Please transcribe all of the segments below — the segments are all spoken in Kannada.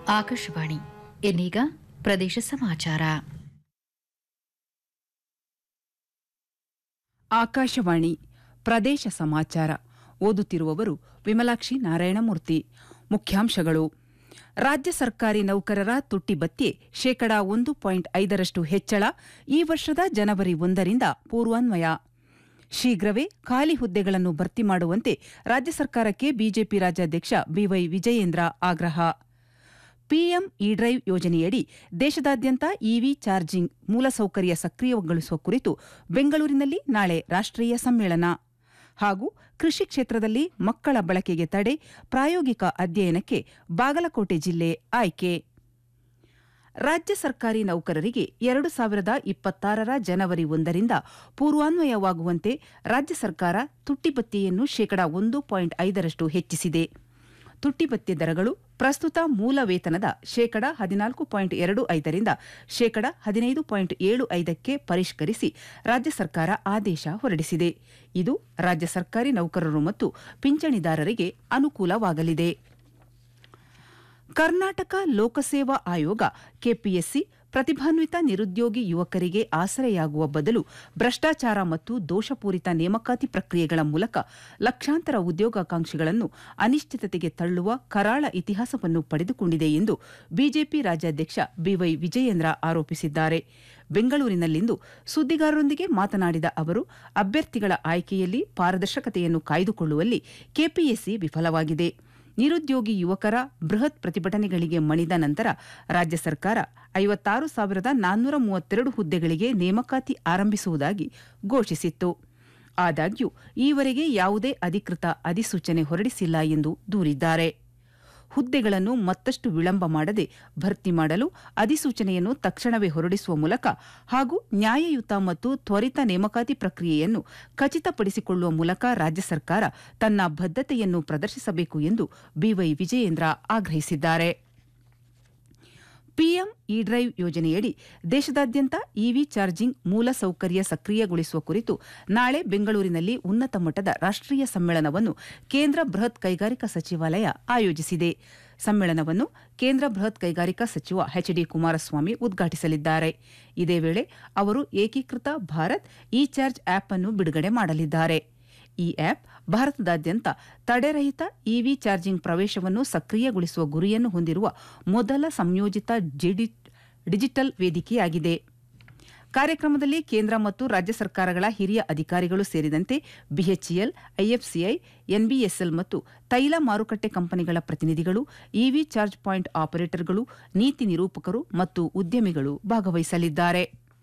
ಆಕಾಶವಾಣಿ ಇನ್ನೀಗ ಪ್ರದೇಶ ಸಮಾಚಾರ ಆಕಾಶವಾಣಿ ಪ್ರದೇಶ ಸಮಾಚಾರ ಓದುತ್ತಿರುವವರು ವಿಮಲಾಕ್ಷಿ ನಾರಾಯಣಮೂರ್ತಿ ಮುಖ್ಯಾಂಶಗಳು ರಾಜ್ಯ ಸರ್ಕಾರಿ ನೌಕರರ ತುಟ್ಟಿ ಭತ್ಯೆ ಶೇಕಡಾ ಒಂದು ಪಾಯಿಂಟ್ ಐದರಷ್ಟು ಹೆಚ್ಚಳ ಈ ವರ್ಷದ ಜನವರಿ ಒಂದರಿಂದ ಪೂರ್ವಾನ್ವಯ ಶೀಘ್ರವೇ ಖಾಲಿ ಹುದ್ದೆಗಳನ್ನು ಭರ್ತಿ ಮಾಡುವಂತೆ ರಾಜ್ಯ ಸರ್ಕಾರಕ್ಕೆ ಬಿಜೆಪಿ ರಾಜ್ಯಾಧ್ಯಕ್ಷ ಬಿವೈ ವಿಜಯೇಂದ್ರ ಆಗ್ರಹ ಪಿಎಂ ಇ ಡ್ರೈವ್ ಯೋಜನೆಯಡಿ ದೇಶದಾದ್ಯಂತ ಇವಿ ಚಾರ್ಜಿಂಗ್ ಮೂಲಸೌಕರ್ಯ ಸಕ್ರಿಯಗೊಳಿಸುವ ಕುರಿತು ಬೆಂಗಳೂರಿನಲ್ಲಿ ನಾಳೆ ರಾಷ್ಟ್ರೀಯ ಸಮ್ಮೇಳನ ಹಾಗೂ ಕೃಷಿ ಕ್ಷೇತ್ರದಲ್ಲಿ ಮಕ್ಕಳ ಬಳಕೆಗೆ ತಡೆ ಪ್ರಾಯೋಗಿಕ ಅಧ್ಯಯನಕ್ಕೆ ಬಾಗಲಕೋಟೆ ಜಿಲ್ಲೆ ಆಯ್ಕೆ ರಾಜ್ಯ ಸರ್ಕಾರಿ ನೌಕರರಿಗೆ ಎರಡು ಸಾವಿರದ ಇಪ್ಪತ್ತಾರರ ಜನವರಿ ಒಂದರಿಂದ ಪೂರ್ವಾನ್ವಯವಾಗುವಂತೆ ರಾಜ್ಯ ಸರ್ಕಾರ ತುಟ್ಟಿಭತ್ಯೆಯನ್ನು ಶೇಕಡಾ ಒಂದು ಪಾಯಿಂಟ್ ಐದರಷ್ಟು ಹೆಚ್ಚಿಸಿದೆ ತುಟ್ಟಿಭತ್ಯೆ ದರಗಳು ಪ್ರಸ್ತುತ ಮೂಲ ವೇತನದ ಶೇಕಡ ಹದಿನಾಲ್ಕು ಪಾಯಿಂಟ್ ಎರಡು ಐದರಿಂದ ಶೇಕಡ ಹದಿನೈದು ಪಾಯಿಂಟ್ ಏಳು ಐದಕ್ಕೆ ಪರಿಷ್ಕರಿಸಿ ರಾಜ್ಯ ಸರ್ಕಾರ ಆದೇಶ ಹೊರಡಿಸಿದೆ ಇದು ರಾಜ್ಯ ಸರ್ಕಾರಿ ನೌಕರರು ಮತ್ತು ಪಿಂಚಣಿದಾರರಿಗೆ ಅನುಕೂಲವಾಗಲಿದೆ ಕರ್ನಾಟಕ ಲೋಕಸೇವಾ ಆಯೋಗ ಕೆಪಿಎಸ್ಸಿ ಪ್ರತಿಭಾನ್ವಿತ ನಿರುದ್ಯೋಗಿ ಯುವಕರಿಗೆ ಆಸರೆಯಾಗುವ ಬದಲು ಭ್ರಷ್ಟಾಚಾರ ಮತ್ತು ದೋಷಪೂರಿತ ನೇಮಕಾತಿ ಪ್ರಕ್ರಿಯೆಗಳ ಮೂಲಕ ಲಕ್ಷಾಂತರ ಉದ್ಯೋಗಾಕಾಂಕ್ಷಿಗಳನ್ನು ಅನಿಶ್ಚಿತತೆಗೆ ತಳ್ಳುವ ಕರಾಳ ಇತಿಹಾಸವನ್ನು ಪಡೆದುಕೊಂಡಿದೆ ಎಂದು ಬಿಜೆಪಿ ರಾಜ್ಯಾಧ್ಯಕ್ಷ ಬಿವೈ ವಿಜಯೇಂದ್ರ ಆರೋಪಿಸಿದ್ದಾರೆ ಬೆಂಗಳೂರಿನಲ್ಲಿಂದು ಸುದ್ದಿಗಾರರೊಂದಿಗೆ ಮಾತನಾಡಿದ ಅವರು ಅಭ್ಯರ್ಥಿಗಳ ಆಯ್ಕೆಯಲ್ಲಿ ಪಾರದರ್ಶಕತೆಯನ್ನು ಕಾಯ್ದುಕೊಳ್ಳುವಲ್ಲಿ ಕೆಪಿಎಸ್ಸಿ ವಿಫಲವಾಗಿದೆ ನಿರುದ್ಯೋಗಿ ಯುವಕರ ಬೃಹತ್ ಪ್ರತಿಭಟನೆಗಳಿಗೆ ಮಣಿದ ನಂತರ ರಾಜ್ಯ ಸರ್ಕಾರ ಐವತ್ತಾರು ಸಾವಿರದ ನಾನ್ನೂರ ಮೂವತ್ತೆರಡು ಹುದ್ದೆಗಳಿಗೆ ನೇಮಕಾತಿ ಆರಂಭಿಸುವುದಾಗಿ ಘೋಷಿಸಿತ್ತು ಆದಾಗ್ಯೂ ಈವರೆಗೆ ಯಾವುದೇ ಅಧಿಕೃತ ಅಧಿಸೂಚನೆ ಹೊರಡಿಸಿಲ್ಲ ಎಂದು ದೂರಿದ್ದಾರೆ ಹುದ್ದೆಗಳನ್ನು ಮತ್ತಷ್ಟು ವಿಳಂಬ ಮಾಡದೆ ಭರ್ತಿ ಮಾಡಲು ಅಧಿಸೂಚನೆಯನ್ನು ತಕ್ಷಣವೇ ಹೊರಡಿಸುವ ಮೂಲಕ ಹಾಗೂ ನ್ಯಾಯಯುತ ಮತ್ತು ತ್ವರಿತ ನೇಮಕಾತಿ ಪ್ರಕ್ರಿಯೆಯನ್ನು ಖಚಿತಪಡಿಸಿಕೊಳ್ಳುವ ಮೂಲಕ ರಾಜ್ಯ ಸರ್ಕಾರ ತನ್ನ ಬದ್ಧತೆಯನ್ನು ಪ್ರದರ್ಶಿಸಬೇಕು ಎಂದು ಬಿವೈ ವಿಜಯೇಂದ್ರ ಆಗ್ರಹಿಸಿದ್ದಾರೆ ಪಿಎಂ ಇ ಡ್ರೈವ್ ಯೋಜನೆಯಡಿ ದೇಶದಾದ್ಯಂತ ಇವಿ ಚಾರ್ಜಿಂಗ್ ಮೂಲಸೌಕರ್ಯ ಸಕ್ರಿಯಗೊಳಿಸುವ ಕುರಿತು ನಾಳೆ ಬೆಂಗಳೂರಿನಲ್ಲಿ ಉನ್ನತ ಮಟ್ಟದ ರಾಷ್ಟ್ರೀಯ ಸಮ್ಮೇಳನವನ್ನು ಕೇಂದ್ರ ಬೃಹತ್ ಕೈಗಾರಿಕಾ ಸಚಿವಾಲಯ ಆಯೋಜಿಸಿದೆ ಸಮ್ಮೇಳನವನ್ನು ಕೇಂದ್ರ ಬೃಹತ್ ಕೈಗಾರಿಕಾ ಸಚಿವ ಎಚ್ ಡಿ ಕುಮಾರಸ್ವಾಮಿ ಉದ್ಘಾಟಿಸಲಿದ್ದಾರೆ ಇದೇ ವೇಳೆ ಅವರು ಏಕೀಕೃತ ಭಾರತ್ ಇ ಚಾರ್ಜ್ ಆಪ್ ಅನ್ನು ಬಿಡುಗಡೆ ಮಾಡಲಿದ್ದಾರೆ ಈ ಆಪ್ ಭಾರತದಾದ್ಯಂತ ತಡೆರಹಿತ ಇವಿ ಚಾರ್ಜಿಂಗ್ ಪ್ರವೇಶವನ್ನು ಸಕ್ರಿಯಗೊಳಿಸುವ ಗುರಿಯನ್ನು ಹೊಂದಿರುವ ಮೊದಲ ಸಂಯೋಜಿತ ಡಿಜಿಟಲ್ ವೇದಿಕೆಯಾಗಿದೆ ಕಾರ್ಯಕ್ರಮದಲ್ಲಿ ಕೇಂದ್ರ ಮತ್ತು ರಾಜ್ಯ ಸರ್ಕಾರಗಳ ಹಿರಿಯ ಅಧಿಕಾರಿಗಳು ಸೇರಿದಂತೆ ಬಿಎಚ್ಇಎಲ್ ಐಎಫ್ಸಿಐ ಎನ್ಬಿಎಸ್ಎಲ್ ಮತ್ತು ತೈಲ ಮಾರುಕಟ್ಟೆ ಕಂಪನಿಗಳ ಪ್ರತಿನಿಧಿಗಳು ಇವಿ ಚಾರ್ಜ್ ಪಾಯಿಂಟ್ ಆಪರೇಟರ್ಗಳು ನೀತಿ ನಿರೂಪಕರು ಮತ್ತು ಉದ್ಯಮಿಗಳು ಭಾಗವಹಿಸಲಿದ್ದಾರೆ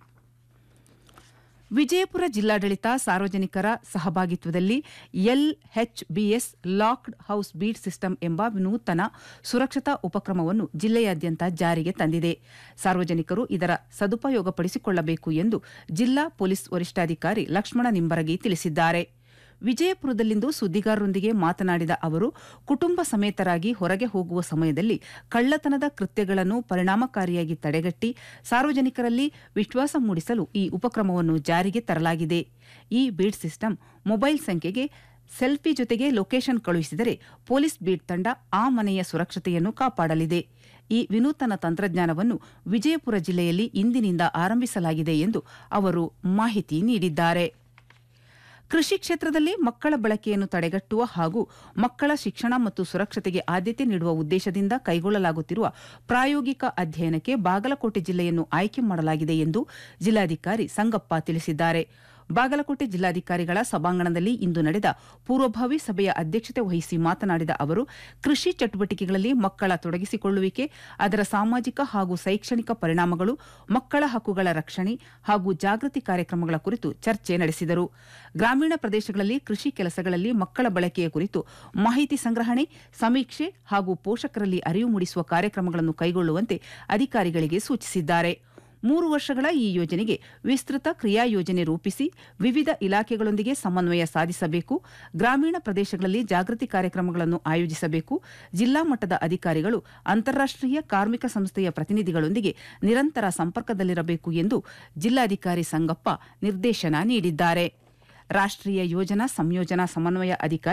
ವಿಜಯಪುರ ಜಿಲ್ಲಾಡಳಿತ ಸಾರ್ವಜನಿಕರ ಸಹಭಾಗಿತ್ವದಲ್ಲಿ LHBS locked house beat system ಎಂಬ ನೂತನ ಸುರಕ್ಷತಾ ಉಪಕ್ರಮವನ್ನು ಜಿಲ್ಲೆಯಾದ್ಯಂತ ಜಾರಿಗೆ ತಂದಿದೆ ಸಾರ್ವಜನಿಕರು ಇದರ ಸದುಪಯೋಗಪಡಿಸಿಕೊಳ್ಳಬೇಕು ಎಂದು ಜಿಲ್ಲಾ ಪೊಲೀಸ್ ವರಿಷ್ಠಾಧಿಕಾರಿ ಲಕ್ಷ್ಮಣ ನಿಂಬರಗಿ ತಿಳಿಸಿದ್ದಾರೆ ವಿಜಯಪುರದಲ್ಲಿಂದು ಸುದ್ದಿಗಾರರೊಂದಿಗೆ ಮಾತನಾಡಿದ ಅವರು ಕುಟುಂಬ ಸಮೇತರಾಗಿ ಹೊರಗೆ ಹೋಗುವ ಸಮಯದಲ್ಲಿ ಕಳ್ಳತನದ ಕೃತ್ಯಗಳನ್ನು ಪರಿಣಾಮಕಾರಿಯಾಗಿ ತಡೆಗಟ್ಟಿ ಸಾರ್ವಜನಿಕರಲ್ಲಿ ವಿಶ್ವಾಸ ಮೂಡಿಸಲು ಈ ಉಪಕ್ರಮವನ್ನು ಜಾರಿಗೆ ತರಲಾಗಿದೆ ಈ ಬೀಟ್ ಸಿಸ್ಟಮ್ ಮೊಬೈಲ್ ಸಂಖ್ಯೆಗೆ ಸೆಲ್ಫಿ ಜೊತೆಗೆ ಲೊಕೇಶನ್ ಕಳುಹಿಸಿದರೆ ಪೊಲೀಸ್ ಬೀಟ್ ತಂಡ ಆ ಮನೆಯ ಸುರಕ್ಷತೆಯನ್ನು ಕಾಪಾಡಲಿದೆ ಈ ವಿನೂತನ ತಂತ್ರಜ್ಞಾನವನ್ನು ವಿಜಯಪುರ ಜಿಲ್ಲೆಯಲ್ಲಿ ಇಂದಿನಿಂದ ಆರಂಭಿಸಲಾಗಿದೆ ಎಂದು ಅವರು ಮಾಹಿತಿ ನೀಡಿದ್ದಾರೆ ಕೃಷಿ ಕ್ಷೇತ್ರದಲ್ಲಿ ಮಕ್ಕಳ ಬಳಕೆಯನ್ನು ತಡೆಗಟ್ಟುವ ಹಾಗೂ ಮಕ್ಕಳ ಶಿಕ್ಷಣ ಮತ್ತು ಸುರಕ್ಷತೆಗೆ ಆದ್ಯತೆ ನೀಡುವ ಉದ್ದೇಶದಿಂದ ಕೈಗೊಳ್ಳಲಾಗುತ್ತಿರುವ ಪ್ರಾಯೋಗಿಕ ಅಧ್ಯಯನಕ್ಕೆ ಬಾಗಲಕೋಟೆ ಜಿಲ್ಲೆಯನ್ನು ಆಯ್ಕೆ ಮಾಡಲಾಗಿದೆ ಎಂದು ಜಿಲ್ಲಾಧಿಕಾರಿ ಸಂಗಪ್ಪ ತಿಳಿಸಿದ್ದಾರೆ ಬಾಗಲಕೋಟೆ ಜಿಲ್ಲಾಧಿಕಾರಿಗಳ ಸಭಾಂಗಣದಲ್ಲಿ ಇಂದು ನಡೆದ ಪೂರ್ವಭಾವಿ ಸಭೆಯ ಅಧ್ಯಕ್ಷತೆ ವಹಿಸಿ ಮಾತನಾಡಿದ ಅವರು ಕೃಷಿ ಚಟುವಟಿಕೆಗಳಲ್ಲಿ ಮಕ್ಕಳ ತೊಡಗಿಸಿಕೊಳ್ಳುವಿಕೆ ಅದರ ಸಾಮಾಜಿಕ ಹಾಗೂ ಶೈಕ್ಷಣಿಕ ಪರಿಣಾಮಗಳು ಮಕ್ಕಳ ಹಕ್ಕುಗಳ ರಕ್ಷಣೆ ಹಾಗೂ ಜಾಗೃತಿ ಕಾರ್ಯಕ್ರಮಗಳ ಕುರಿತು ಚರ್ಚೆ ನಡೆಸಿದರು ಗ್ರಾಮೀಣ ಪ್ರದೇಶಗಳಲ್ಲಿ ಕೃಷಿ ಕೆಲಸಗಳಲ್ಲಿ ಮಕ್ಕಳ ಬಳಕೆಯ ಕುರಿತು ಮಾಹಿತಿ ಸಂಗ್ರಹಣೆ ಸಮೀಕ್ಷೆ ಹಾಗೂ ಪೋಷಕರಲ್ಲಿ ಅರಿವು ಮೂಡಿಸುವ ಕಾರ್ಯಕ್ರಮಗಳನ್ನು ಕೈಗೊಳ್ಳುವಂತೆ ಅಧಿಕಾರಿಗಳಿಗೆ ಸೂಚಿಸಿದ್ದಾರೆ ಮೂರು ವರ್ಷಗಳ ಈ ಯೋಜನೆಗೆ ವಿಸ್ತೃತ ಕ್ರಿಯಾ ಯೋಜನೆ ರೂಪಿಸಿ ವಿವಿಧ ಇಲಾಖೆಗಳೊಂದಿಗೆ ಸಮನ್ವಯ ಸಾಧಿಸಬೇಕು ಗ್ರಾಮೀಣ ಪ್ರದೇಶಗಳಲ್ಲಿ ಜಾಗೃತಿ ಕಾರ್ಯಕ್ರಮಗಳನ್ನು ಆಯೋಜಿಸಬೇಕು ಜಿಲ್ಲಾ ಮಟ್ಟದ ಅಧಿಕಾರಿಗಳು ಅಂತಾರಾಷ್ಟೀಯ ಕಾರ್ಮಿಕ ಸಂಸ್ಥೆಯ ಪ್ರತಿನಿಧಿಗಳೊಂದಿಗೆ ನಿರಂತರ ಸಂಪರ್ಕದಲ್ಲಿರಬೇಕು ಎಂದು ಜಿಲ್ಲಾಧಿಕಾರಿ ಸಂಗಪ್ಪ ನಿರ್ದೇಶನ ನೀಡಿದ್ದಾರೆ ರಾಷ್ಟ್ರೀಯ ಯೋಜನಾ ಸಂಯೋಜನಾ ಸಮನ್ವಯ ಅಧಿಕಾರಿ